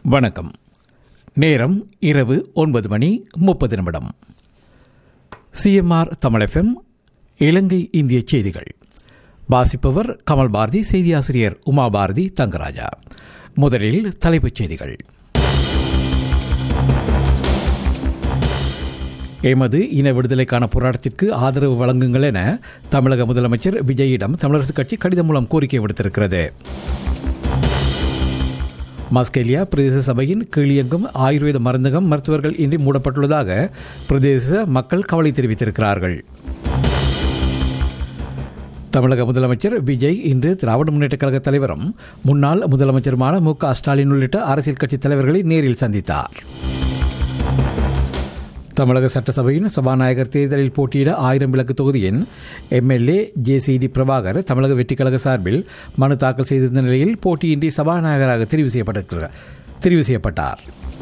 வணக்கம் நேரம் இரவு ஒன்பது மணி முப்பது நிமிடம் சிஎம்ஆர் தமிழ் எஃப்எம் இலங்கை இந்திய செய்திகள் வாசிப்பவர் கமல் பாரதி செய்தியாசிரியர் உமா பாரதி தங்கராஜா முதலில் தலைப்புச் செய்திகள் எமது இன விடுதலைக்கான போராட்டத்திற்கு ஆதரவு வழங்குங்கள் என தமிழக முதலமைச்சர் விஜயிடம் தமிழரசுக் கட்சி கடிதம் மூலம் கோரிக்கை விடுத்திருக்கிறது மாஸ்கேலியா பிரதேச சபையின் கீழியங்கும் ஆயுர்வேத மருந்தகம் மருத்துவர்கள் இன்றி மூடப்பட்டுள்ளதாக பிரதேச மக்கள் கவலை தெரிவித்திருக்கிறார்கள் தமிழக முதலமைச்சர் விஜய் இன்று திராவிட முன்னேற்றக் கழக தலைவரும் முன்னாள் முதலமைச்சருமான மு க ஸ்டாலின் உள்ளிட்ட அரசியல் கட்சி தலைவர்களை நேரில் சந்தித்தார் தமிழக சட்டசபையின் சபாநாயகர் தேர்தலில் போட்டியிட ஆயிரம் விளக்கு தொகுதியின் MLA J C T Prabhakar தமிழக வெற்றிக் கழக சார்பில் மனு தாக்கல் செய்திருந்த நிலையில் போட்டியின்றி சபாநாயகராக தெரிவு செய்யப்பட்டிருக்கிறார் தெரிவு செய்யப்பட்டார்